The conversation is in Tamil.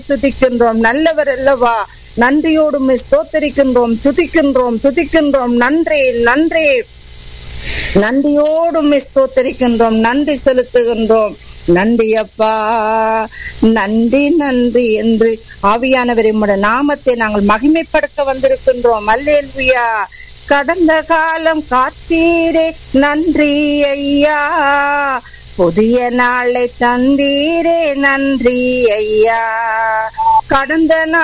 துதிக்கின்றோம் நல்லவர் அல்லவா நன்றியோடு உம்மை ஸ்தோத்தரிக்கின்றோம் துதிக்கின்றோம் துதிக்கின்றோம் நன்றி நன்றி நன்றியோடு உம்மை ஸ்தோத்தரிக்கின்றோம் நன்றி செலுத்துகின்றோம் நன்றி அப்பா நன்றி நன்றி என்று ஆவியானவர் உம்முடைய நாமத்தை நாங்கள் மகிமைப்படுத்த வந்திருக்கின்றோம் அல்லேலுயா கடந்த காலம் காத்தீரே நன்றி ஐயா புதிய நாளை தந்தீரே நன்றி ஐயா கடந்த நாள்